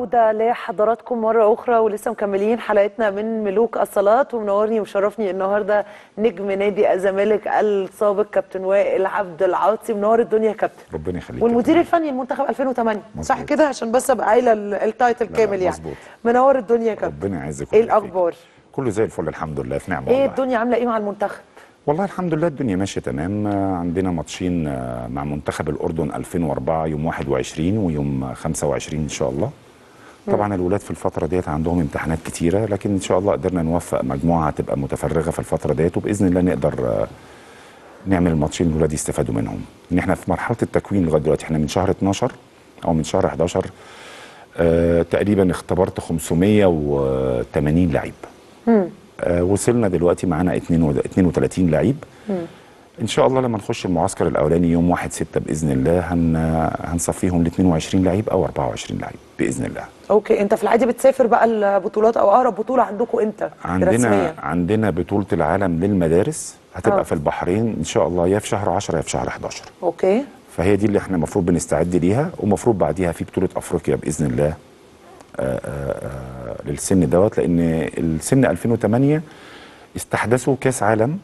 عودة لحضراتكم مرة أخرى ولسه مكملين حلقتنا من ملوك الصلاة ومنورني ومشرفني النهاردة نجم نادي الزمالك السابق كابتن وائل عبد العاطي منور الدنيا يا كابتن ربنا يخليك والمدير الفني لمنتخب 2008 صح مظبوط. كده عشان بس ابقى قايله ال- التايتل لا، كامل يعني مظبوط. منور الدنيا يا كابتن ربنا يعزك ايه ويبارك فيك. الاخبار كله زي الفل الحمد لله في نعمه ايه والله. الدنيا عامله ايه مع المنتخب والله الحمد لله الدنيا ماشيه تمام آه، عندنا ماتشين آه، مع منتخب الاردن 2004 يوم 21 ويوم 25 ان شاء الله طبعا الولاد في الفتره ديت عندهم امتحانات كتيره لكن ان شاء الله قدرنا نوفق مجموعه تبقى متفرغه في الفتره ديت وباذن الله نقدر آه، نعمل الماتشين الولاد يستفادوا منهم ان احنا في مرحله التكوين لغايه دلوقتي احنا من شهر 12 او من شهر 11 آه تقريبا اختبرت 580 لعيب آه وصلنا دلوقتي معانا 32 لعيب ان شاء الله لما نخش المعسكر الاولاني يوم 1 6 باذن الله هن هنصفيهم ل 22 لعيب او 24 لعيب باذن الله اوكي انت في العادي بتسافر بقى البطولات او اقرب بطوله عندكم امتى عندنا رسميا عندنا بطوله العالم للمدارس هتبقى آه. في البحرين ان شاء الله يا في شهر 10 يا في شهر 11 اوكي فهي دي اللي احنا المفروض بنستعد ليها ومفروض بعديها في بطوله افريقيا باذن الله آآ آآ للسن دوت لان السن 2008 استحدثوا كاس عالم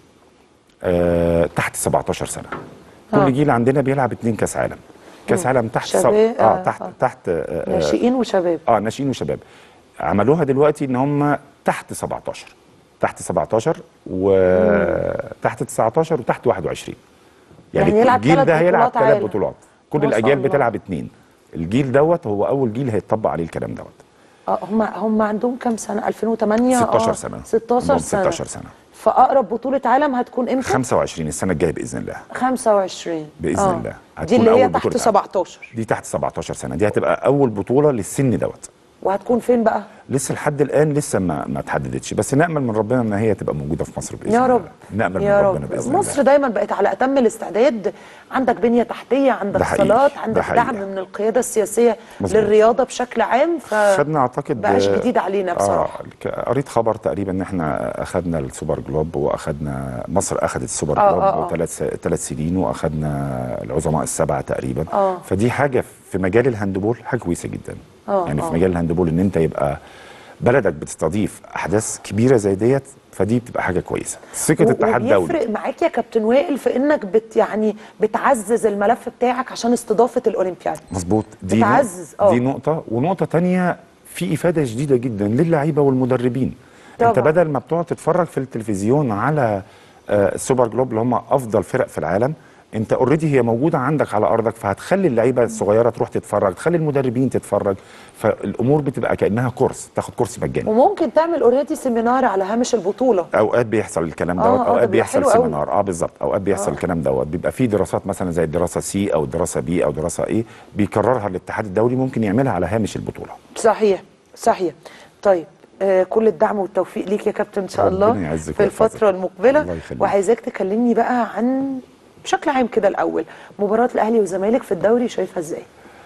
آه، تحت 17 سنه كل آه. جيل عندنا بيلعب اتنين كاس عالم كاس عالم تحت سب... شباب، اه آه، تحت آه. تحت آه، آه، ناشئين وشباب اه ناشئين وشباب عملوها دلوقتي ان هم تحت 17 تحت 17 وتحت 19 وتحت 21 يعني, يعني يلعب الجيل ثلاث ده هيلعب بطولات ثلاث عالم. بطولات كل ما شاء الاجيال الله. بتلعب اتنين الجيل دوت هو اول جيل هيتطبق عليه الكلام دوت اه هم هم عندهم كام سنه 2008 16 آه، سنه 16 عندهم سنه 16 سنه فاقرب بطوله عالم هتكون امتى 25 السنه الجايه باذن الله 25 بإذن آه. الله. دي هتكون اللي هي أول تحت بطولة 17 دي تحت 17 سنه دي هتبقى اول بطوله للسن دوت وهتكون فين بقى لسه لحد الان لسه ما ما اتحددتش بس نامل من ربنا ان هي تبقى موجوده في مصر باذن يا الله رب نامل يا من رب ربنا باذن مصر الله دايما بقت على اتم الاستعداد عندك بنيه تحتيه عندك ده حقيقي، صالات ده عندك حقيقي. دعم من القياده السياسيه مظبوط. للرياضه بشكل عام ف خدنا اعتقد بقاش جديد علينا بصراحه اه ك- قريت خبر تقريبا ان احنا اخذنا السوبر جلوب واخذنا مصر اخذت السوبر آه، جلوب آه، آه. ثلاث ثلاث سنين واخذنا العظماء السبعه تقريبا آه. فدي حاجه في مجال الهاندبول حاجه كويسه جدا آه، يعني آه. في مجال الهاندبول ان انت يبقى بلدك بتستضيف احداث كبيره زي ديت فدي بتبقى حاجه كويسه ثقه و- اتحاد دولي وبيفرق معاك يا كابتن وائل في انك بت يعني بتعزز الملف بتاعك عشان استضافه الاولمبياد مظبوط دي بتعزز، نقطة آه. دي نقطة ونقطة تانية في إفادة شديدة جدا للعيبة والمدربين طبعا. أنت بدل ما بتقعد تتفرج في التلفزيون على آه، السوبر جلوب اللي هم أفضل فرق في العالم أنت اوريدي هي موجودة عندك على أرضك فهتخلي اللعيبة الصغيرة تروح تتفرج تخلي المدربين تتفرج فالأمور بتبقى كأنها كورس تاخد كورس مجاني وممكن تعمل اوريدي سيمينار على هامش البطوله اوقات بيحصل الكلام آه، دوت آه، ده اوقات بيبقى بيحصل حلو قوي. سيمينار اه بالظبط اوقات بيحصل الكلام دوت بيبقى في دراسات مثلا زي الدراسه سي او الدراسه بي او دراسه ايه بيكررها الاتحاد الدولي ممكن يعملها على هامش البطوله صحيح صحيح طيب آه كل الدعم والتوفيق ليك يا كابتن ان شاء ربنا الله يعزك في الفتره ويحفظك. المقبله الله يخليك. وعايزاك تكلمني بقى عن بشكل عام كده الاول مباراه الاهلي والزمالك في الدوري شايفها ازاي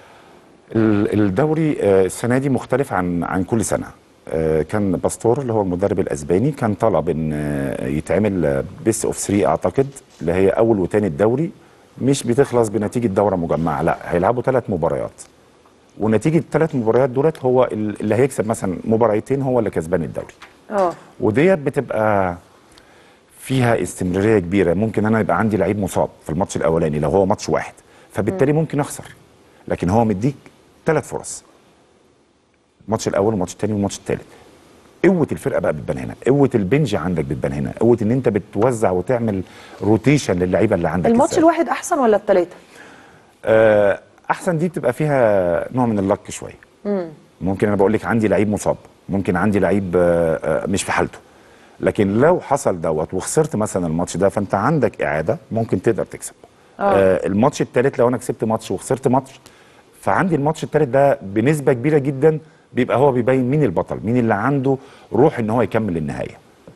ال- الدوري آه، السنه دي مختلف عن عن كل سنه آه، كان باستور اللي هو المدرب الاسباني كان طلب ان آه، يتعمل بيست اوف 3 اعتقد اللي هي اول وتاني الدوري مش بتخلص بنتيجه دوره مجمعه لا هيلعبوا ثلاث مباريات ونتيجه الثلاث مباريات دولت هو ال- اللي هيكسب مثلا مباراتين هو اللي كسبان الدوري اه وديت بتبقى فيها استمراريه كبيره ممكن انا يبقى عندي لعيب مصاب في الماتش الاولاني لو هو ماتش واحد فبالتالي ممكن اخسر لكن هو مديك ثلاث فرص الماتش الاول والماتش الثاني والماتش الثالث قوه الفرقه بقى بتبان هنا قوه البنج عندك بتبان هنا قوه ان انت بتوزع وتعمل روتيشن للعيبه اللي عندك الماتش إزاي. الواحد احسن ولا الثلاثه آه، احسن دي بتبقى فيها نوع من اللك شويه ممكن انا بقول لك عندي لعيب مصاب ممكن عندي لعيب آه، آه، مش في حالته لكن لو حصل دوت وخسرت مثلا الماتش ده فانت عندك اعاده ممكن تقدر تكسب آه. الماتش الثالث لو انا كسبت ماتش وخسرت ماتش فعندي الماتش الثالث ده بنسبه كبيره جدا بيبقى هو بيبين مين البطل مين اللي عنده روح ان هو يكمل للنهايه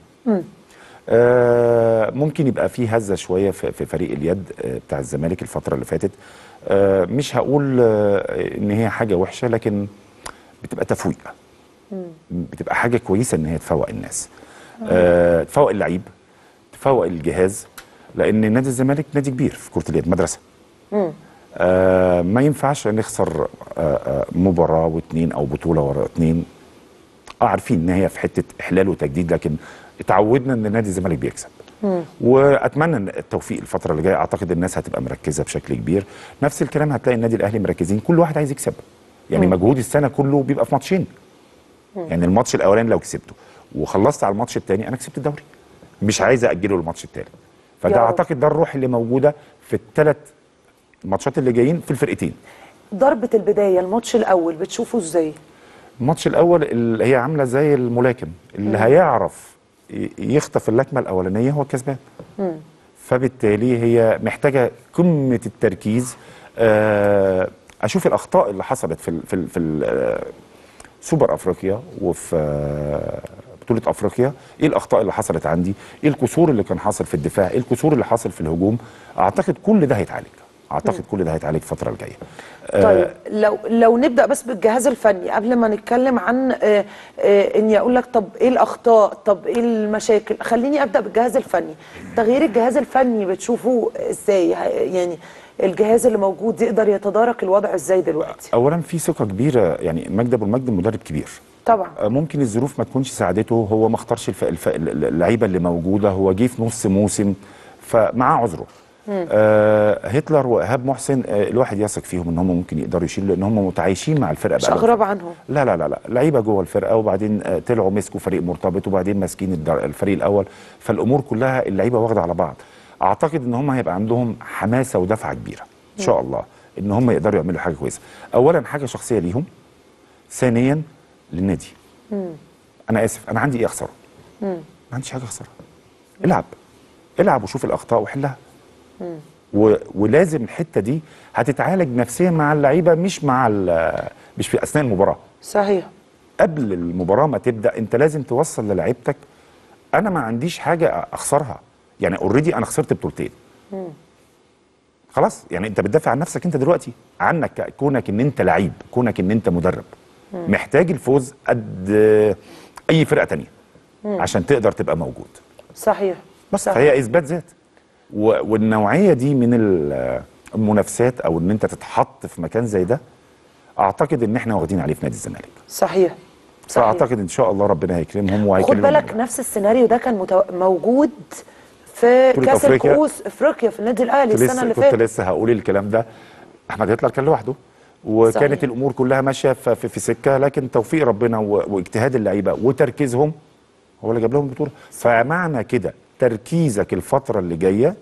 آه ممكن يبقى في هزه شويه في, في فريق اليد آه بتاع الزمالك الفتره اللي فاتت آه مش هقول آه ان هي حاجه وحشه لكن بتبقى تفويق بتبقى حاجه كويسه ان هي تفوق الناس آه تفوق اللعيب تفوق الجهاز لان نادي الزمالك نادي كبير في كره اليد مدرسه آه ما ينفعش نخسر آه آه مباراه واثنين او بطوله ورا اثنين اه عارفين ان هي في حته احلال وتجديد لكن اتعودنا ان نادي الزمالك بيكسب واتمنى إن التوفيق الفتره اللي جايه اعتقد الناس هتبقى مركزه بشكل كبير نفس الكلام هتلاقي النادي الاهلي مركزين كل واحد عايز يكسب يعني مجهود السنه كله بيبقى في ماتشين يعني الماتش الاولاني لو كسبته وخلصت على الماتش الثاني انا كسبت الدوري مش عايز اجله الماتش الثالث فده يا رب. اعتقد ده الروح اللي موجوده في الثلاث ماتشات اللي جايين في الفرقتين ضربه البدايه الماتش الاول بتشوفه ازاي الماتش الاول اللي هي عامله زي الملاكم اللي هيعرف ي- يخطف اللكمه الاولانيه هو الكسبان فبالتالي هي محتاجه قمه التركيز آه، اشوف الاخطاء اللي حصلت في ال في ال في ال آه، سوبر افريقيا وفي آه، بطوله افريقيا ايه الاخطاء اللي حصلت عندي ايه القصور اللي كان حاصل في الدفاع ايه القصور اللي حصل في الهجوم اعتقد كل ده هيتعالج اعتقد كل ده هيتعالج الفتره الجايه طيب لو لو نبدا بس بالجهاز الفني قبل ما نتكلم عن آه، آه، اني اقول لك طب ايه الاخطاء طب ايه المشاكل خليني ابدا بالجهاز الفني تغيير الجهاز الفني بتشوفه ازاي ه- يعني الجهاز اللي موجود يقدر يتدارك الوضع ازاي دلوقتي اولا في ثقه كبيره يعني مجدي ابو المجد مدرب كبير طبعا آه، ممكن الظروف ما تكونش ساعدته هو ما اختارش الف... الف... اللعيبه اللي موجوده هو جه في نص موسم فمعاه عذره آه هتلر وايهاب محسن آه الواحد يثق فيهم ان هم ممكن يقدروا يشيلوا لان هم متعايشين مع الفرقه مش بقالهم اغرب عنهم لا لا لا لا لعيبه جوه الفرقه وبعدين آه، طلعوا مسكوا فريق مرتبط وبعدين ماسكين الدر- الفريق الاول فالامور كلها اللعيبه واخده على بعض اعتقد ان هم هيبقى عندهم حماسه ودفعه كبيره ان شاء الله ان هم يقدروا يعملوا حاجه كويسه اولا حاجه شخصيه ليهم ثانيا للنادي انا اسف انا عندي ايه اخسره ما عنديش حاجه اخسرها العب العب وشوف الاخطاء وحلها و... ولازم الحته دي هتتعالج نفسيا مع اللعيبه مش مع ال- مش في اثناء المباراه صحيح قبل المباراه ما تبدا انت لازم توصل للعيبتك انا ما عنديش حاجه اخسرها يعني اوريدي انا خسرت بطولتين خلاص يعني انت بتدافع عن نفسك انت دلوقتي عنك ك- كونك ان انت لعيب كونك ان انت مدرب محتاج الفوز قد اي فرقه تانية عشان تقدر تبقى موجود صحيح بس صحيح. فهي اثبات ذات و- والنوعيه دي من ال- المنافسات او ان انت تتحط في مكان زي ده اعتقد ان احنا واخدين عليه في نادي الزمالك صحيح صحيح فاعتقد ان شاء الله ربنا هيكرمهم خد وهيكرمهم بالك نفس السيناريو ده كان متو... موجود في بطولة كاس أفريقيا. الكؤوس افريقيا في النادي الاهلي كنت السنه لسه اللي كنت فاتت لسه هقول الكلام ده احمد هتلر كان لوحده وكانت صحيح. الامور كلها ماشيه في, في, في سكه لكن توفيق ربنا و- واجتهاد اللعيبه وتركيزهم هو اللي جاب لهم البطوله فمعنى كده تركيزك الفتره اللي جايه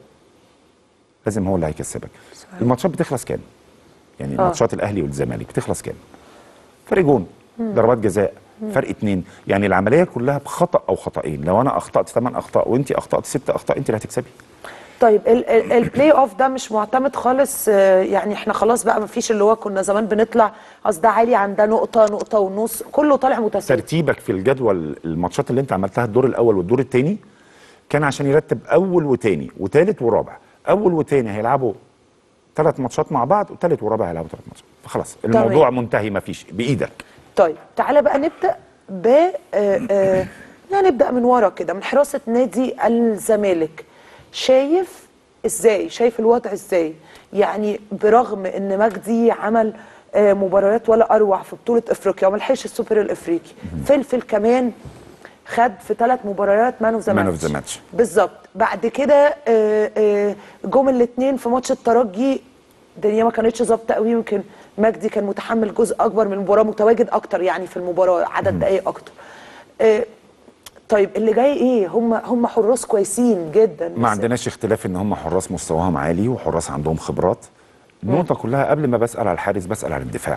لازم هو اللي هيكسبك صحيح. الماتشات بتخلص كام يعني آه. ماتشات الاهلي والزمالك بتخلص كام فرق جون ضربات جزاء فرق اتنين يعني العمليه كلها بخطا او خطأين لو انا اخطات ثمان اخطاء وانت اخطات ست اخطاء انت اللي هتكسبي طيب ال- ال- البلاي اوف ده مش معتمد خالص آه، يعني احنا خلاص بقى ما فيش اللي هو كنا زمان بنطلع اصل ده عالي عن ده نقطه نقطه ونص كله طالع متساوي ترتيبك في الجدول الماتشات اللي انت عملتها الدور الاول والدور الثاني كان عشان يرتب اول وثاني وثالث ورابع اول وثاني هيلعبوا ثلاث ماتشات مع بعض وثالث ورابع هيلعبوا ثلاث ماتشات فخلاص الموضوع منتهي ما فيش بايدك طيب تعالى بقى نبدا ب آه، آه، يعني نبدا من ورا كده من حراسه نادي الزمالك شايف ازاي شايف الوضع ازاي يعني برغم ان مجدي عمل آه، مباريات ولا اروع في بطوله افريقيا وما لحقش السوبر الافريقي فلفل كمان خد في ثلاث مباريات مان اوف ذا Man of the match. بالظبط بعد كده آه، آه، جم الاثنين في ماتش الترجي الدنيا ما كانتش ظابطه قوي يمكن مجدي كان متحمل جزء اكبر من المباراه متواجد اكتر يعني في المباراه عدد دقائق اكتر آه، طيب اللي جاي ايه هم هم حراس كويسين جدا ما بس- عندناش اختلاف ان هم حراس مستواهم عالي وحراس عندهم خبرات النقطة كلها قبل ما بسأل على الحارس بسأل على الدفاع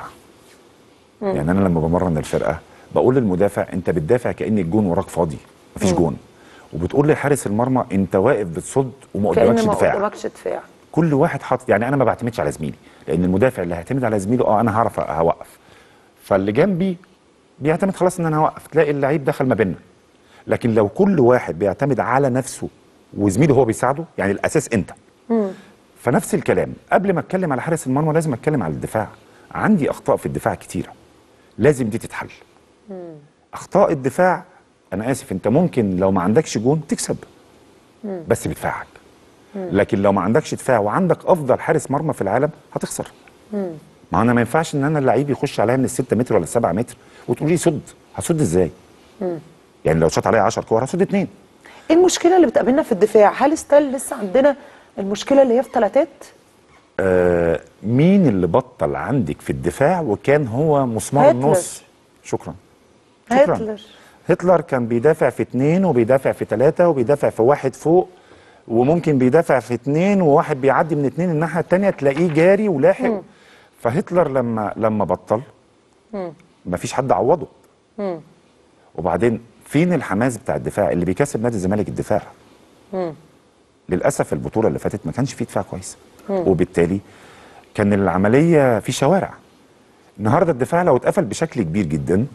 يعني أنا لما بمرن الفرقة بقول للمدافع أنت بتدافع كأن الجون وراك فاضي مفيش جون وبتقول لحارس المرمى أنت واقف بتصد وما قدامكش كأن ما دفاع قدامكش دفاع كل واحد حاطط يعني انا ما بعتمدش على زميلي لان المدافع اللي هيعتمد على زميله اه انا هعرف هوقف فاللي جنبي بيعتمد خلاص ان انا هوقف تلاقي اللعيب دخل ما بيننا لكن لو كل واحد بيعتمد على نفسه وزميله هو بيساعده يعني الاساس انت فنفس الكلام قبل ما اتكلم على حارس المرمى لازم اتكلم على الدفاع عندي اخطاء في الدفاع كتيره لازم دي تتحل اخطاء الدفاع انا اسف انت ممكن لو ما عندكش جون تكسب بس بدفاعك لكن لو ما عندكش دفاع وعندك افضل حارس مرمى في العالم هتخسر ما انا ما ينفعش ان انا اللعيب يخش عليا من الستة متر ولا السبعة متر وتقول لي صد هصد ازاي يعني لو شاط عليا 10 كور هصد اتنين ايه المشكله اللي بتقابلنا في الدفاع هل ستيل لسه عندنا المشكله اللي هي في ثلاثات آه مين اللي بطل عندك في الدفاع وكان هو مسمار هتلر. النص شكرا شكرا هتلر هتلر كان بيدافع في اتنين وبيدافع في تلاتة وبيدافع في واحد فوق وممكن بيدافع في اتنين وواحد بيعدي من اتنين الناحية التانية تلاقيه جاري ولاحق فهتلر لما لما بطل مفيش حد عوضه وبعدين فين الحماس بتاع الدفاع اللي بيكسب نادي الزمالك الدفاع للاسف البطوله اللي فاتت ما كانش فيه دفاع كويس وبالتالي كان العمليه في شوارع النهارده الدفاع لو اتقفل بشكل كبير جدا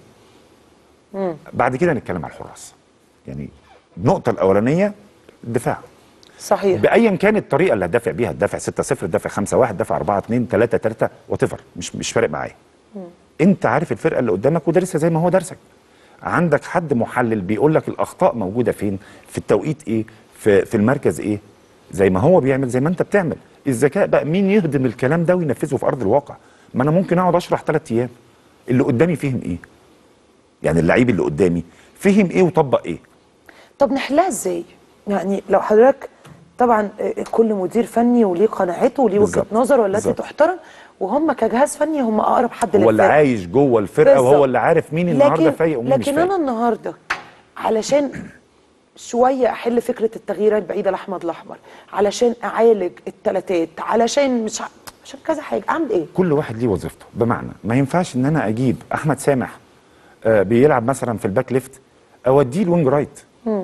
بعد كده نتكلم على الحراس يعني النقطه الاولانيه الدفاع صحيح بايا كانت الطريقه اللي هتدافع بيها تدافع 6 0 تدافع 5 1 تدافع 4 2 3 3 وات مش مش فارق معايا انت عارف الفرقه اللي قدامك ودارسها زي ما هو دارسك عندك حد محلل بيقول لك الاخطاء موجوده فين في التوقيت ايه في في المركز ايه زي ما هو بيعمل زي ما انت بتعمل الذكاء بقى مين يهضم الكلام ده وينفذه في ارض الواقع ما انا ممكن اقعد اشرح ثلاث ايام اللي قدامي فهم ايه يعني اللعيب اللي قدامي فهم ايه وطبق ايه طب نحلها ازاي يعني لو حضرتك طبعا آه، كل مدير فني وليه قناعته وليه وجهه بالظبط. نظر والتي بالظبط. تحترم وهم كجهاز فني هم اقرب حد هو اللي للفرقة. عايش جوه الفرقه بالظبط. وهو اللي عارف مين النهارده لكن فايق ومين مش لكن فايق انا النهارده علشان شويه احل فكره التغييرات بعيده لاحمد الاحمر علشان اعالج التلاتات علشان مش ع... عشان كذا حاجه اعمل ايه كل واحد ليه وظيفته بمعنى ما ينفعش ان انا اجيب احمد سامح آه بيلعب مثلا في الباك ليفت اوديه الوينج رايت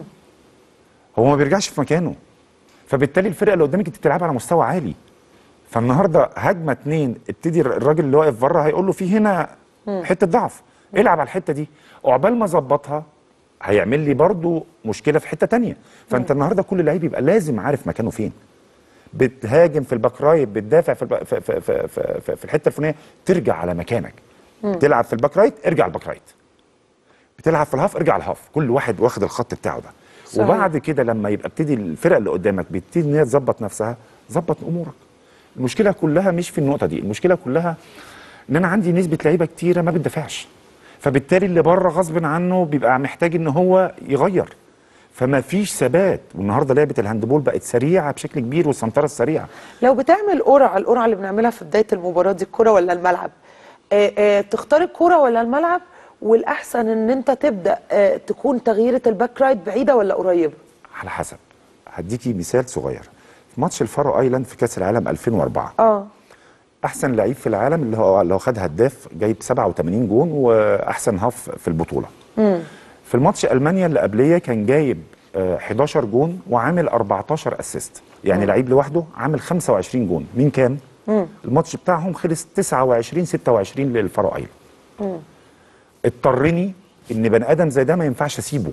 هو ما بيرجعش في مكانه فبالتالي الفرقه اللي قدامك انت بتلعب على مستوى عالي فالنهارده هجمه اتنين ابتدي الراجل اللي واقف بره هيقول له في هنا حته ضعف العب على الحته دي عقبال ما اظبطها هيعمل لي برضو مشكله في حته تانية فانت النهارده كل لعيب يبقى لازم عارف مكانه فين بتهاجم في الباك رايت بتدافع في الب... في, في, في, في, في, في الحته الفلانيه ترجع على مكانك تلعب في الباك رايت ارجع الباك رايت بتلعب في الهاف ارجع الهاف كل واحد واخد الخط بتاعه ده صحيح. وبعد كده لما يبقى ابتدي الفرق اللي قدامك بتبتدي ان هي تظبط نفسها ظبط امورك المشكله كلها مش في النقطه دي المشكله كلها ان انا عندي نسبه لعيبه كتيره ما بتدافعش فبالتالي اللي بره غصب عنه بيبقى محتاج ان هو يغير فما فيش ثبات والنهارده لعبه الهاندبول بقت سريعه بشكل كبير والسنتره السريعه لو بتعمل قرعه القرعه اللي بنعملها في بدايه المباراه دي الكره ولا الملعب آه آه تختار الكره ولا الملعب والاحسن ان انت تبدا آه تكون تغييره الباك رايت بعيده ولا قريبه على حسب هديكي مثال صغير في ماتش الفارو ايلاند في كاس العالم 2004 اه احسن لعيب في العالم اللي هو اللي هو خد هداف جايب 87 جون واحسن هاف في البطوله في الماتش المانيا اللي قبليه كان جايب آه، 11 جون وعامل 14 اسيست يعني لعيب لوحده عامل 25 جون مين كان الماتش بتاعهم خلص 29 26 للفارو ايلاند اضطرني ان بني ادم زي ده ما ينفعش اسيبه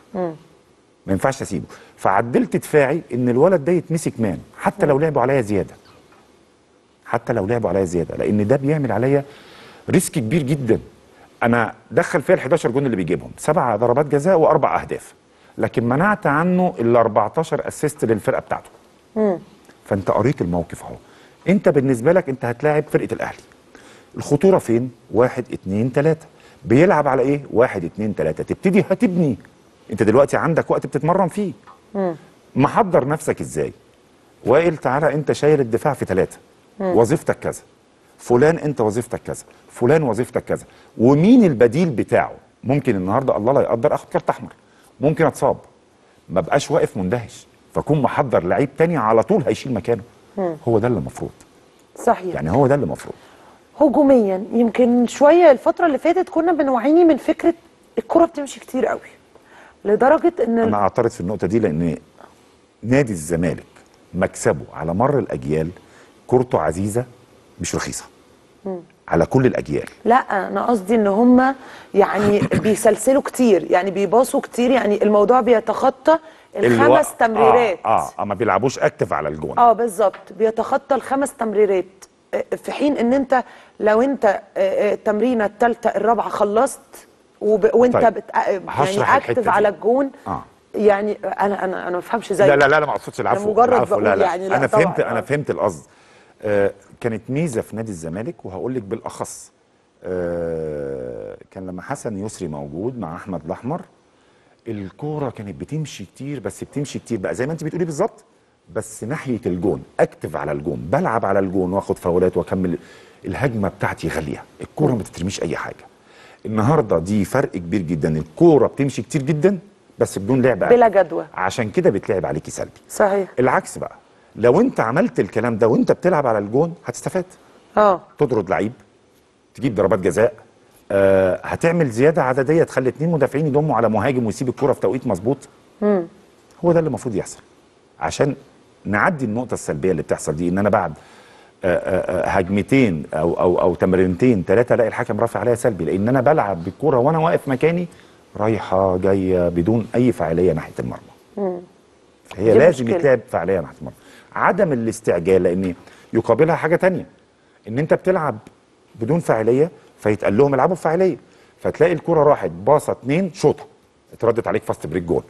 ما ينفعش اسيبه فعدلت دفاعي ان الولد ده يتمسك مان حتى لو لعبوا عليا زياده حتى لو لعبوا عليا زياده لان ده بيعمل عليا ريسك كبير جدا انا دخل فيها ال 11 جون اللي بيجيبهم سبع ضربات جزاء واربع اهداف لكن منعت عنه ال 14 اسيست للفرقه بتاعته فانت قريت الموقف اهو انت بالنسبه لك انت هتلاعب فرقه الاهلي الخطوره فين واحد اتنين تلاته بيلعب على ايه واحد اتنين تلاته تبتدي هتبني انت دلوقتي عندك وقت بتتمرن فيه محضر نفسك ازاي وائل تعالى انت شايل الدفاع في ثلاثه وظيفتك كذا فلان انت وظيفتك كذا فلان وظيفتك كذا ومين البديل بتاعه ممكن النهارده الله لا يقدر اخد كارت احمر ممكن اتصاب ما بقاش واقف مندهش فكون محضر لعيب تاني على طول هيشيل مكانه هو ده اللي المفروض صحيح يعني هو ده اللي المفروض هجوميا يمكن شويه الفتره اللي فاتت كنا بنوعيني من فكره الكره بتمشي كتير قوي لدرجه ان انا اعترض في النقطه دي لان نادي الزمالك مكسبه على مر الاجيال كورته عزيزه مش رخيصه على كل الاجيال لا انا قصدي ان هم يعني بيسلسلوا كتير يعني بيباصوا كتير يعني الموضوع بيتخطى اللي هو- الخمس تمريرات اه, آه, آه ما بيلعبوش اكتف على الجون اه بالظبط بيتخطى الخمس تمريرات آه، في حين ان انت لو انت آه، آه، التمرينه الثالثه الرابعه خلصت وب... وانت طيب، بت... آه، يعني هشرح الحتة اكتف دي. على الجون آه. يعني انا انا انا ما بفهمش زي لا لا لا لا ما اقصدش العفو مجرد العفو بقول لا لا يعني لا انا طبعاً. فهمت انا آه. فهمت القصد آه كانت ميزه في نادي الزمالك وهقول لك بالاخص آه كان لما حسن يسري موجود مع احمد الاحمر الكوره كانت بتمشي كتير بس بتمشي كتير بقى زي ما انت بتقولي بالظبط بس ناحيه الجون اكتف على الجون بلعب على الجون واخد فاولات واكمل الهجمه بتاعتي غاليه الكوره ما تترميش اي حاجه النهارده دي فرق كبير جدا الكوره بتمشي كتير جدا بس بدون لعب بلا أكتف. جدوى. عشان كده بتلعب عليكي سلبي صحيح العكس بقى لو انت عملت الكلام ده وانت بتلعب على الجون هتستفاد اه تطرد لعيب تجيب ضربات جزاء آه هتعمل زياده عدديه تخلي اتنين مدافعين يضموا على مهاجم ويسيب الكره في توقيت مظبوط هو ده اللي المفروض يحصل عشان نعدي النقطه السلبيه اللي بتحصل دي ان انا بعد آه، آه، آه، هجمتين او او او تمرينتين ثلاثه الاقي الحكم رافع عليا سلبي لان انا بلعب بالكره وانا واقف مكاني رايحه جايه بدون اي فاعليه ناحيه المرمى هي دي لازم مشكلة. يتلعب فعليا ناحيه المرمى عدم الاستعجال لان يقابلها حاجه تانية ان انت بتلعب بدون فاعليه فيتقال لهم العبوا بفاعليه فتلاقي الكره راحت باصه اتنين شوطه اتردت عليك فاست بريك جول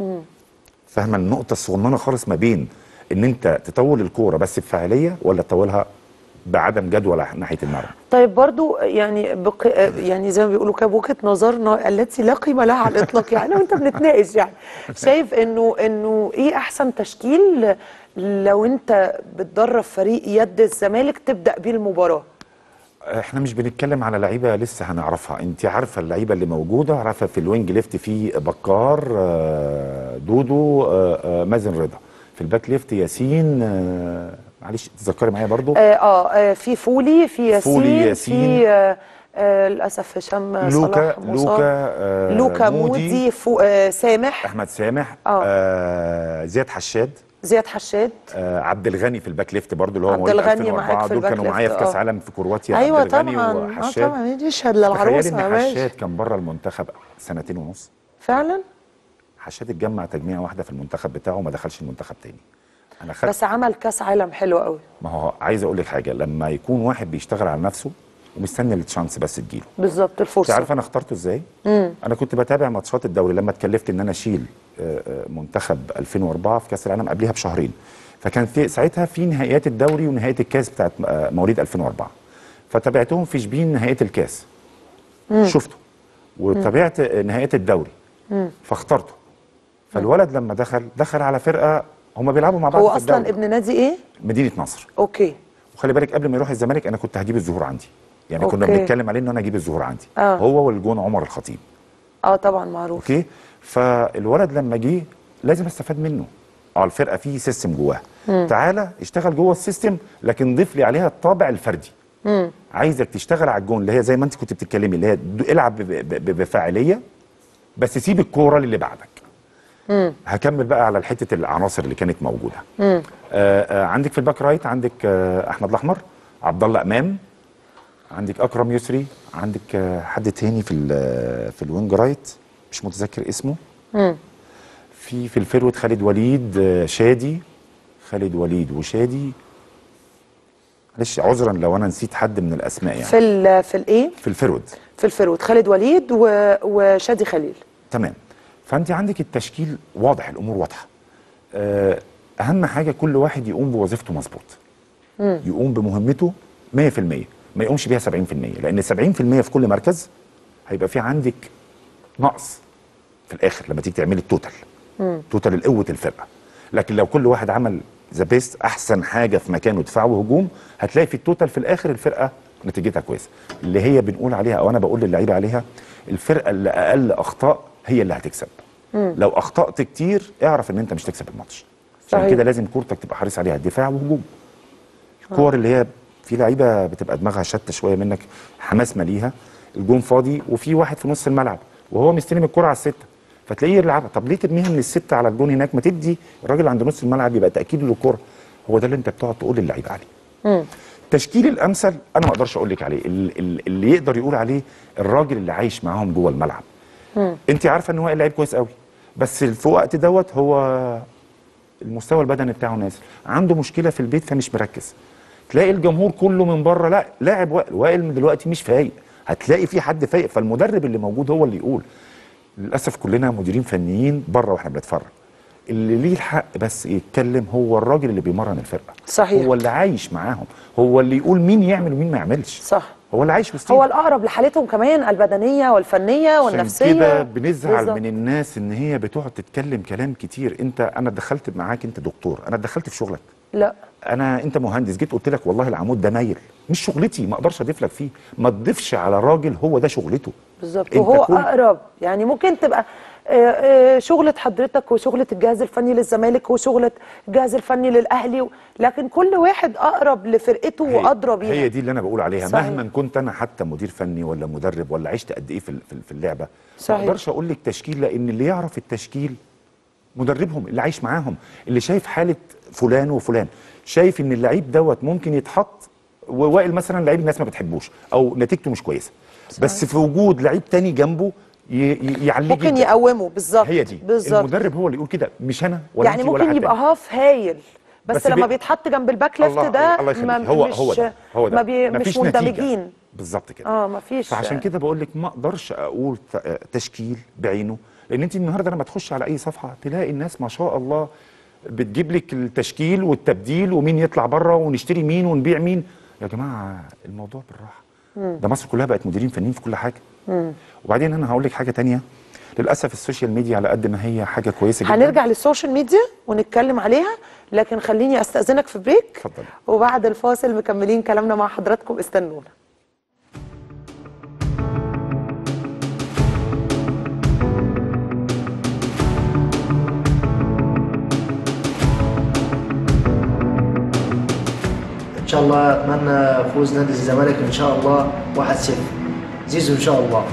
فاهمه النقطه الصغننه خالص ما بين ان انت تطول الكوره بس بفاعليه ولا تطولها بعدم جدوى ناحيه المرمى طيب برضو يعني بق... يعني زي ما بيقولوا كده بوجهه نظرنا التي لا قيمه لها على الاطلاق يعني انا وانت بنتناقش يعني شايف انه انه ايه احسن تشكيل لو انت بتدرب فريق يد الزمالك تبدا بيه المباراه احنا مش بنتكلم على لعيبه لسه هنعرفها انت عارفه اللعيبه اللي موجوده عارفه في الوينج ليفت في بكار آه، دودو آه، آه، مازن رضا في الباك ليفت ياسين آه، معلش تذكري معايا برضو آه, اه آه في فولي في ياسين, فولي، ياسين. في آه آه للاسف هشام لوكا صلاح مصاب. لوكا آه، لوكا مودي فو آه سامح احمد سامح آه. آه زياد حشاد زياد حشاد آه عبد الغني في الباك ليفت برضو اللي هو عبد مواليد الغني معاك 2004 في دول الباك كانوا معايا في ليفت، كاس آه. عالم في كرواتيا ايوه عبد الغني طبعا اه وحشاد طبعا يشهد تخيلي للعروسه ان ماشي حشاد كان بره المنتخب سنتين ونص فعلا حشاد اتجمع تجميعه واحده في المنتخب بتاعه وما دخلش المنتخب تاني انا خدت بس عمل كاس عالم حلو قوي ما هو عايز اقول لك حاجه لما يكون واحد بيشتغل على نفسه ومستني التشانس بس تجيله بالظبط انت الفرصه عارف انا اخترته ازاي انا كنت بتابع ماتشات الدوري لما اتكلفت ان انا اشيل آه، آه، منتخب 2004 في كاس العالم قبلها بشهرين فكان في ساعتها في نهائيات الدوري ونهائيه الكاس بتاعت آه، مواليد 2004 فتابعتهم في شبين نهائيه الكاس شفته وتابعت آه، نهائيه الدوري فاخترته فالولد لما دخل دخل على فرقه هم بيلعبوا مع بعض هو في اصلا الدوري. ابن نادي ايه مدينه نصر اوكي وخلي بالك قبل ما يروح الزمالك انا كنت هجيب الظهور عندي يعني كنا أوكي. بنتكلم عليه ان انا اجيب الظهور عندي آه. هو والجون عمر الخطيب اه طبعا معروف اوكي فالولد لما جه لازم استفاد منه اه الفرقه فيه سيستم جواها تعالى اشتغل جوه السيستم لكن ضيف لي عليها الطابع الفردي عايزك تشتغل على الجون اللي هي زي ما انت كنت بتتكلمي اللي هي د- العب ب- ب- ب- بفاعليه بس سيب الكوره للي بعدك هكمل بقى على حته العناصر اللي كانت موجوده آه آه عندك في الباك رايت عندك آه احمد الاحمر عبد الله امام عندك اكرم يسري عندك آه حد تاني في ال- في الوينج رايت مش متذكر اسمه في في الفيرود خالد وليد آه، شادي خالد وليد وشادي معلش عذرا لو انا نسيت حد من الاسماء يعني في ال في الايه في الفيرود في الفيرود خالد وليد و... وشادي خليل تمام فانت عندك التشكيل واضح الامور واضحه آه، اهم حاجه كل واحد يقوم بوظيفته مظبوط يقوم بمهمته 100% ما يقومش بيها 70% لان 70% في كل مركز هيبقى في عندك نقص في الاخر لما تيجي تعملي التوتال توتال قوه الفرقه لكن لو كل واحد عمل ذا بيست احسن حاجه في مكانه دفاع وهجوم هتلاقي في التوتال في الاخر الفرقه نتيجتها كويسه اللي هي بنقول عليها او انا بقول للعيبه عليها الفرقه اللي اقل اخطاء هي اللي هتكسب لو اخطات كتير اعرف ان انت مش تكسب الماتش عشان صحيح. كده لازم كورتك تبقى حريص عليها دفاع وهجوم الكور اللي هي في لعيبه بتبقى دماغها شتى شويه منك حماس ماليها الجون فاضي وفي واحد في نص الملعب وهو مستلم الكره على السته فتلاقيه يلعبها طب ليه ترميها من السته على الجون هناك ما تدي الراجل عند نص الملعب يبقى تاكيد له الكره هو ده اللي انت بتقعد تقول للعيبه عليه التشكيل الامثل انا ما اقدرش اقول لك عليه ال- ال- اللي يقدر يقول عليه الراجل اللي عايش معاهم جوه الملعب انت عارفه ان هو لعيب كويس قوي بس في وقت دوت هو المستوى البدني بتاعه نازل عنده مشكله في البيت فمش مركز تلاقي الجمهور كله من بره لا لاعب وائل وائل من دلوقتي مش فايق هتلاقي في حد فايق فالمدرب اللي موجود هو اللي يقول للاسف كلنا مديرين فنيين بره واحنا بنتفرج اللي ليه الحق بس يتكلم هو الراجل اللي بيمرن الفرقه صحيح. هو اللي عايش معاهم هو اللي يقول مين يعمل ومين ما يعملش صح هو اللي عايش وسطهم هو الاقرب لحالتهم كمان البدنيه والفنيه عشان والنفسيه كده بنزعل بالظبط. من الناس ان هي بتقعد تتكلم كلام كتير انت انا دخلت معاك انت دكتور انا دخلت في شغلك لا انا انت مهندس جيت قلت لك والله العمود ده مايل مش شغلتي ما اقدرش اضيف لك فيه ما تضيفش على راجل هو ده شغلته بالظبط أنت وهو كل- اقرب يعني ممكن تبقى آه، آه، شغلة حضرتك وشغلة الجهاز الفني للزمالك وشغلة الجهاز الفني للاهلي و... لكن كل واحد اقرب لفرقته هي- وادرى بيها هي دي اللي انا بقول عليها صحيح. مهما كنت انا حتى مدير فني ولا مدرب ولا عشت قد ايه في ال- في ال- في اللعبه صحيح. ما اقدرش اقول لك تشكيل لان اللي يعرف التشكيل مدربهم اللي عايش معاهم اللي شايف حاله فلان وفلان شايف ان اللعيب دوت ممكن يتحط ووائل مثلا لعيب الناس ما بتحبوش او نتيجته مش كويسه بس في وجود لعيب تاني جنبه ي- ي- يعليه ممكن جدا. يقومه بالظبط هي دي بالظبط المدرب هو اللي يقول كده مش انا ولا يعني انتي ولا ممكن حد يبقى تاني. هاف هايل بس, بس لما بي- بيتحط جنب الباك ليفت الله ده الله يخليك ما هو مش هو ده هو ده ما بي مفيش مش نتيجة. مندمجين بالظبط كده اه مفيش فعشان كده بقول لك ما اقدرش اقول ت- تشكيل بعينه لان انت النهارده لما تخش على اي صفحه تلاقي الناس ما شاء الله بتجيب لك التشكيل والتبديل ومين يطلع بره ونشتري مين ونبيع مين يا جماعه الموضوع بالراحه ده مصر كلها بقت مديرين فنيين في كل حاجه وبعدين انا هقول لك حاجه تانية للاسف السوشيال ميديا على قد ما هي حاجه كويسه جدا هنرجع للسوشيال ميديا ونتكلم عليها لكن خليني استاذنك في بريك اتفضلي. وبعد الفاصل مكملين كلامنا مع حضراتكم استنونا ان شاء الله اتمنى فوز نادي الزمالك ان شاء الله 1-0 زيزو ان شاء الله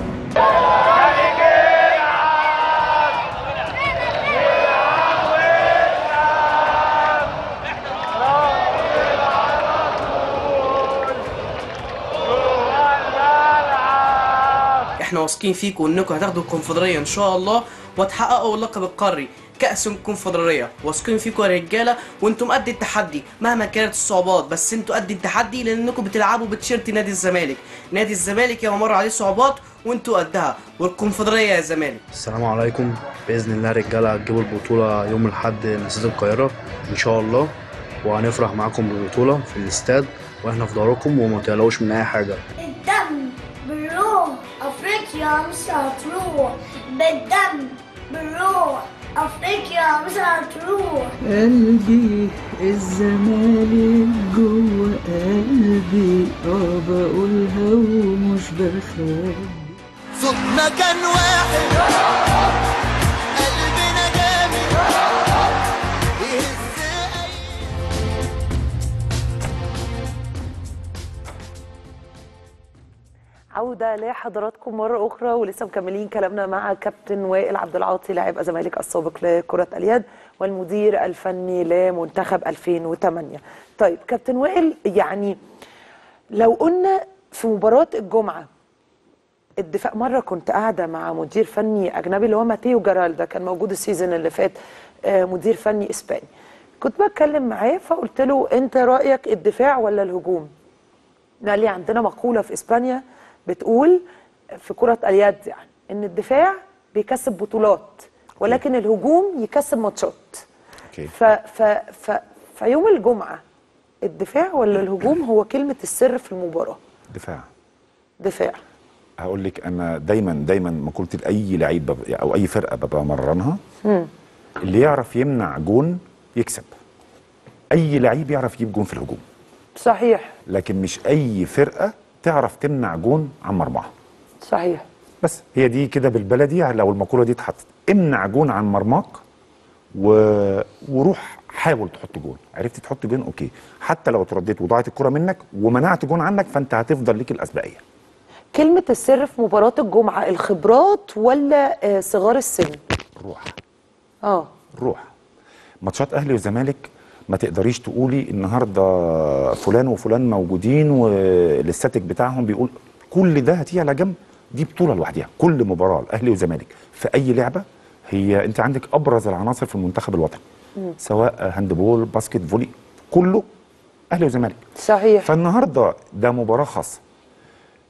احنا واثقين فيكم انكم هتاخدوا الكونفدراليه ان شاء الله وتحققوا اللقب القاري كاس الكونفدراليه واثقين فيكم يا رجاله وانتم قد التحدي مهما كانت الصعوبات بس انتوا قد التحدي لانكم بتلعبوا بتيشيرت نادي الزمالك نادي الزمالك ياما مر عليه صعوبات وانتوا قدها والكونفدراليه يا زمالك السلام عليكم باذن الله رجاله هتجيبوا البطوله يوم الاحد من استاد القاهره ان شاء الله وهنفرح معاكم بالبطوله في الاستاد واحنا في ظهركم وما تقلقوش من اي حاجه بالدم بالروح افريقيا مش هتروح بالدم بالروح افريقيا مش هتروح قلبي الزمالك جوه قلبي اه بقولها ومش بخاف صوتنا كان واحد قلبنا جامد يهز أي عودة لحضراتكم مرة أخرى ولسه مكملين كلامنا مع كابتن وائل عبد العاطي لاعب الزمالك السابق لكرة اليد والمدير الفني لمنتخب 2008 طيب كابتن وائل يعني لو قلنا في مباراة الجمعة الدفاع مرة كنت قاعدة مع مدير فني أجنبي اللي هو ماتيو جرالدا كان موجود السيزون اللي فات آه، مدير فني إسباني كنت بتكلم معاه فقلت له أنت رأيك الدفاع ولا الهجوم؟ قال لي عندنا مقولة في إسبانيا بتقول في كرة اليد يعني إن الدفاع بيكسب بطولات ولكن الهجوم يكسب ماتشات اوكي ف ف ف فيوم الجمعة الدفاع ولا الهجوم هو كلمة السر في المباراة دفاع دفاع هقول لك انا دايما دايما مقولتي لاي لعيب بب- او اي فرقه ببقى مرنها اللي يعرف يمنع جون يكسب اي لعيب يعرف يجيب جون في الهجوم صحيح لكن مش اي فرقه تعرف تمنع جون عن مرماها صحيح بس هي دي كده بالبلدي لو المقوله دي اتحطت امنع جون عن مرماك و... وروح حاول تحط جون عرفت تحط جون اوكي حتى لو اترديت وضاعت الكره منك ومنعت جون عنك فانت هتفضل ليك الاسبقيه كلمة السر في مباراة الجمعة الخبرات ولا آه، صغار السن؟ روح اه روح ماتشات اهلي وزمالك ما تقدريش تقولي النهارده فلان وفلان موجودين والاستاتيك بتاعهم بيقول كل ده هتيجي على جنب دي بطوله لوحدها كل مباراه الاهلي وزمالك في اي لعبه هي انت عندك ابرز العناصر في المنتخب الوطني سواء هاندبول باسكت فولي كله اهلي وزمالك صحيح فالنهارده ده مباراه خاصه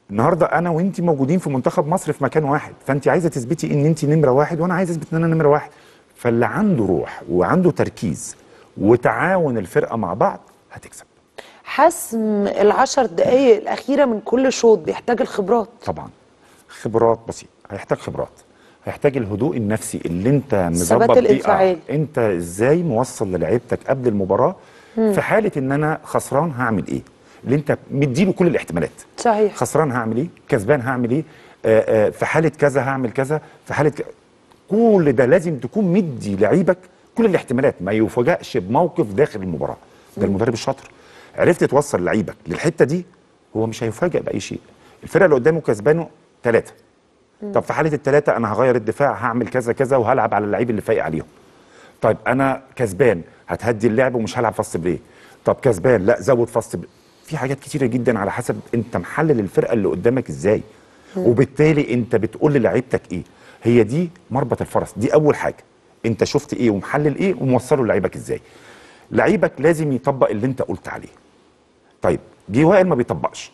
النهارده انا وانت موجودين في منتخب مصر في مكان واحد فانت عايزه تثبتي ان انت نمره واحد وانا عايز اثبت ان انا نمره واحد فاللي عنده روح وعنده تركيز وتعاون الفرقه مع بعض هتكسب حسم العشر دقايق الأخيرة من كل شوط بيحتاج الخبرات طبعا خبرات بسيطه هيحتاج خبرات هيحتاج الهدوء النفسي اللي انت الثبات مظبط بيه الانفعالي. آه. انت ازاي موصل للعيبتك قبل المباراه في حاله ان انا خسران هعمل ايه اللي انت مديله كل الاحتمالات صحيح خسران هعمل ايه كسبان هعمل ايه آه آه في حاله كذا هعمل كذا في حاله ك... كل ده لازم تكون مدي لعيبك كل الاحتمالات ما يفاجئش بموقف داخل المباراه ده المدرب الشاطر عرفت توصل لعيبك للحته دي هو مش هيفاجئ باي شيء الفرقه اللي قدامه كسبانه ثلاثه طب في حاله الثلاثه انا هغير الدفاع هعمل كذا كذا وهلعب على اللعيب اللي فايق عليهم طيب انا كسبان هتهدي اللعب ومش هلعب فاست بريك طب كسبان لا زود فاست بريك في حاجات كتيره جدا على حسب انت محلل الفرقه اللي قدامك ازاي وبالتالي انت بتقول للعيبتك ايه هي دي مربط الفرس دي اول حاجه انت شفت ايه ومحلل ايه وموصله لعيبك ازاي لعيبك لازم يطبق اللي انت قلت عليه طيب جه وائل ما بيطبقش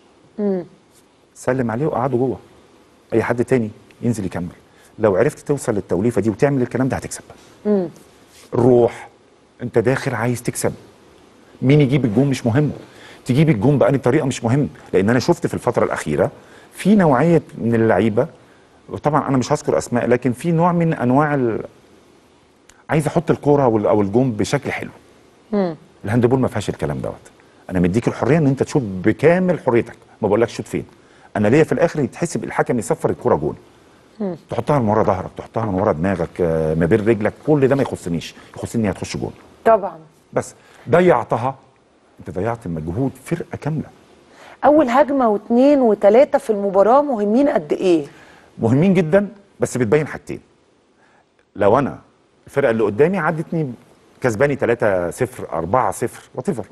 سلم عليه وقعده جوه اي حد تاني ينزل يكمل لو عرفت توصل للتوليفه دي وتعمل الكلام ده هتكسب روح انت داخل عايز تكسب مين يجيب الجون مش مهم تجيب الجون بأني طريقه مش مهم لان انا شفت في الفتره الاخيره في نوعيه من اللعيبه وطبعا انا مش هذكر اسماء لكن في نوع من انواع ال... عايز احط الكوره او ال- او الجون بشكل حلو الهاندبول ما فيهاش الكلام دوت انا مديك الحريه ان انت تشوط بكامل حريتك ما بقولكش شوط فين انا ليا في الاخر يتحسب الحكم يصفر الكوره جون تحطها من ورا ظهرك تحطها من ورا دماغك آه، ما بين رجلك كل ده ما يخصنيش يخصني هتخش جون طبعا بس ضيعتها انت ضيعت مجهود فرقه كامله أول هجمة واثنين وثلاثة في المباراة مهمين قد إيه؟ مهمين جدا بس بتبين حاجتين لو انا الفرقه اللي قدامي عدتني كسباني 3 0 4 0 وات ايفر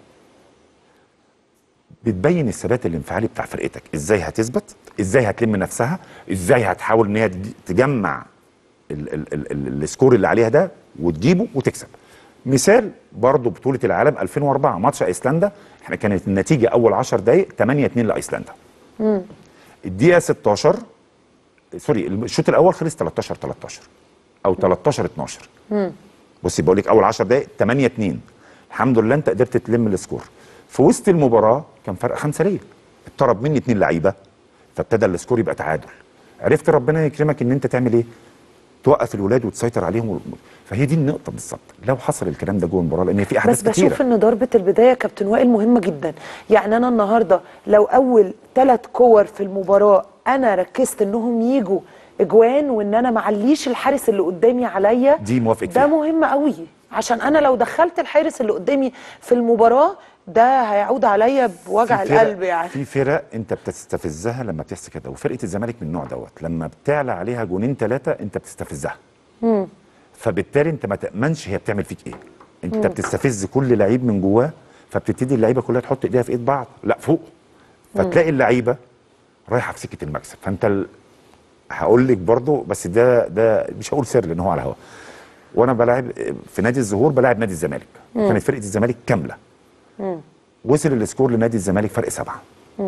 بتبين الثبات الانفعالي بتاع فرقتك ازاي هتثبت ازاي هتلم نفسها ازاي هتحاول ان هي تج- تجمع ال- ال- ال- ال- السكور اللي عليها ده وتجيبه وتكسب مثال برضو بطولة العالم 2004 ماتش ايسلندا احنا كانت النتيجة اول 10 دقايق 8 2 لايسلندا الدقيقة 16 سوري الشوط الاول خلص 13 13 او 13 12 بصي بقول لك اول 10 دقائق 8 2 الحمد لله انت قدرت تلم السكور في وسط المباراه كان فرق خمسه ليه اتطرد مني اتنين لعيبه فابتدى السكور يبقى تعادل عرفت ربنا يكرمك ان انت تعمل ايه توقف الولاد وتسيطر عليهم و- فهي دي النقطه بالظبط لو حصل الكلام ده جوه المباراه لان في احداث بس كتيره بشوف ان ضربه البدايه يا كابتن وائل مهمه جدا يعني انا النهارده لو اول ثلاث كور في المباراه انا ركزت انهم يجوا اجوان وان انا معليش الحارس اللي قدامي عليا دي موافق ده فيها. مهم قوي عشان انا لو دخلت الحارس اللي قدامي في المباراه ده هيعود عليا بوجع في فرق- القلب يعني في فرق انت بتستفزها لما بتحصل كده وفرقه الزمالك من النوع دوت لما بتعلى عليها جونين ثلاثه انت بتستفزها فبالتالي انت ما تامنش هي بتعمل فيك ايه انت بتستفز كل لعيب من جواه فبتبتدي اللعيبه كلها تحط ايديها في ايد بعض لا فوق فتلاقي اللعيبه رايحه في سكه المكسب فانت ال... هقول لك برضو بس ده ده مش هقول سر لان هو على الهوا وانا بلاعب في نادي الزهور بلاعب نادي الزمالك كانت فرقه الزمالك كامله وصل السكور لنادي الزمالك فرق سبعه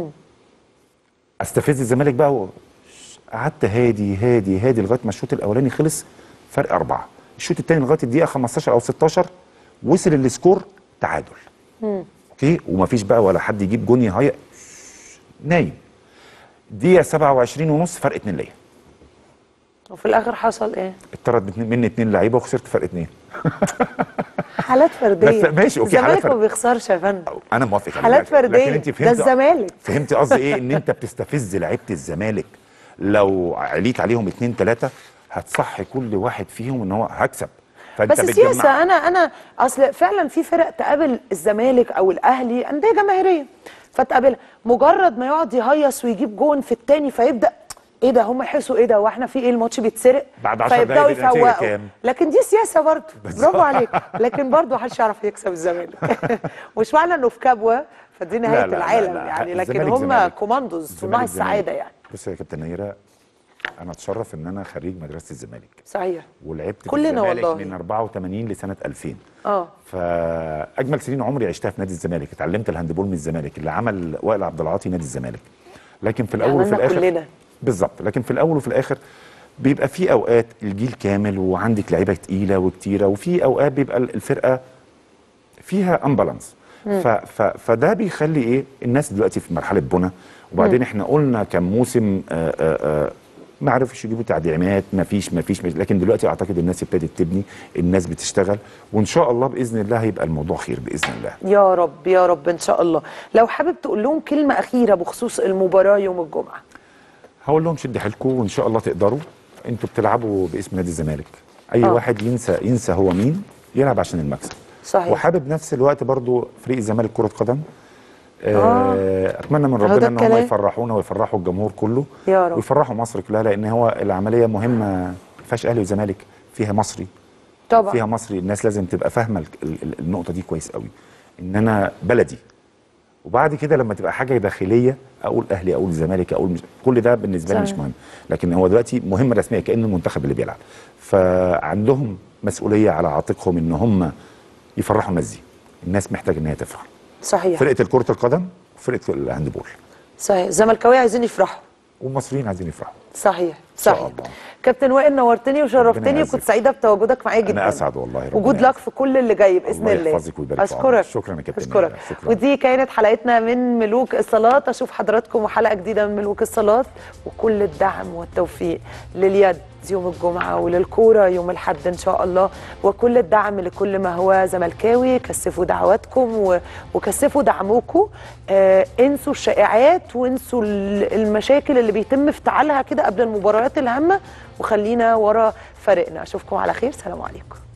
استفز الزمالك بقى و... قعدت هادي هادي هادي لغايه ما الشوط الاولاني خلص فرق اربعه الشوط الثاني لغايه الدقيقه 15 او 16 وصل السكور تعادل اوكي ومفيش بقى ولا حد يجيب جون يهيئ نايم دقيقه 27 ونص فرق اتنين ليا وفي الاخر حصل ايه اتطرد باتنين- مني اتنين لعيبه وخسرت فرق اتنين حالات فرديه بس ماشي، أوكي، حالات الزمالك ما فرد- بيخسرش يا فندم انا موافق على حالات ذلك. فردية. لكن انت ده فهمت الزمالك. فهمت قصدي ايه ان انت بتستفز لعيبه الزمالك لو عليت عليهم اتنين تلاته هتصحي كل واحد فيهم ان هو هكسب فانت بس بتجمع- سياسه انا انا اصل فعلا في فرق تقابل الزمالك او الاهلي انديه جماهيريه فتقابلها مجرد ما يقعد يهيص ويجيب جون في التاني فيبدا ايه ده هم يحسوا ايه ده واحنا في ايه الماتش بيتسرق بعد 10 فيبداوا دقايق بيبقى النتيجة يفوقوا كام؟ لكن دي سياسه برضه برافو عليك لكن برضه محدش يعرف يكسب الزمالك مش معنى انه في كبوه فدي نهايه لا، لا، لا، العالم لا. يعني لكن الزمالك هم زمالك. كوماندوز الزمالك صناع زمالك. السعاده يعني بص يا كابتن نيره انا اتشرف ان انا خريج مدرسه الزمالك صحيح ولعبت كلنا في الزمالك والله. من 84 لسنه 2000 اه فاجمل سنين عمري عشتها في نادي الزمالك اتعلمت الهاندبول من الزمالك اللي عمل وائل عبد العاطي نادي الزمالك لكن في الاول وفي عملنا الاخر كلنا. بالظبط لكن في الاول وفي الاخر بيبقى في اوقات الجيل كامل وعندك لعيبه تقيله وكتيره وفي اوقات بيبقى الفرقه فيها امبالانس ف ف فده بيخلي ايه الناس دلوقتي في مرحله بنى وبعدين احنا قلنا كان موسم آآ آآ ما عرفش يجيبوا تعديمات ما فيش ما فيش لكن دلوقتي اعتقد الناس ابتدت تبني الناس بتشتغل وان شاء الله باذن الله هيبقى الموضوع خير باذن الله يا رب يا رب ان شاء الله لو حابب تقول لهم كلمه اخيره بخصوص المباراه يوم الجمعه هقول لهم شد حيلكم وان شاء الله تقدروا انتوا بتلعبوا باسم نادي الزمالك اي آه. أوه. واحد ينسى ينسى هو مين يلعب عشان المكسب صحيح وحابب نفس الوقت برضو فريق الزمالك كره قدم آه. اتمنى من هو ده ربنا ان هم الكلام. يفرحونا ويفرحوا الجمهور كله يا رب. ويفرحوا مصر كلها لان هو العمليه مهمه ما فيهاش اهلي وزمالك فيها مصري طبعا فيها مصري الناس لازم تبقى فاهمه ال- ال- ال- النقطه دي كويس قوي ان انا بلدي وبعد كده لما تبقى حاجه داخليه اقول اهلي اقول زمالك اقول مش كل ده بالنسبه لي مش صحيح. مهم لكن هو دلوقتي مهمه رسميه كانه المنتخب اللي بيلعب فعندهم مسؤوليه على عاتقهم ان هم يفرحوا الناس دي الناس محتاجه ان هي تفرح صحيح فرقه كره القدم وفرقه الهاندبول صحيح الزملكاويه عايزين يفرحوا والمصريين عايزين يفرحوا صحيح شاء صحيح الله. كابتن وائل نورتني وشرفتني ربنا وكنت يعزك. سعيده بتواجدك معايا جدا انا اسعد والله ربنا وجود لك يعزك. في كل اللي جاي باذن الله الله يحفظك ويبارك في عمرك. اشكرك شكرا يا كابتن اشكرك نيلة. شكرا. ودي كانت حلقتنا من ملوك الصالات اشوف حضراتكم وحلقه جديده من ملوك الصالات وكل الدعم والتوفيق لليد يوم الجمعه وللكوره يوم الاحد ان شاء الله وكل الدعم لكل ما هو زملكاوي كثفوا دعواتكم و- وكثفوا دعمكم آه انسوا الشائعات وانسوا ال- المشاكل اللي بيتم افتعالها كده قبل المباريات الهامه وخلينا ورا فريقنا اشوفكم على خير سلام عليكم